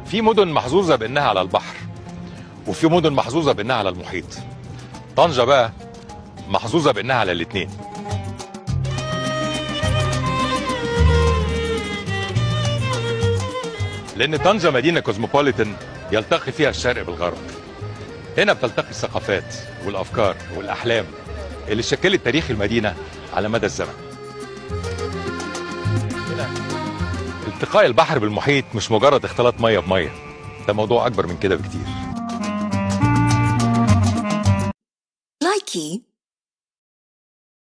في مدن محظوظه بانها على البحر وفي مدن محظوظه بانها على المحيط طنجه بقى محظوظه بانها على الاثنين لان طنجه مدينه كوزموبوليتان يلتقي فيها الشرق بالغرب هنا بتلتقي الثقافات والافكار والاحلام اللي شكلت تاريخ المدينه على مدى الزمن هنا التقاء البحر بالمحيط مش مجرد اختلاط ميه بميه ده موضوع اكبر من كده بكتير Likey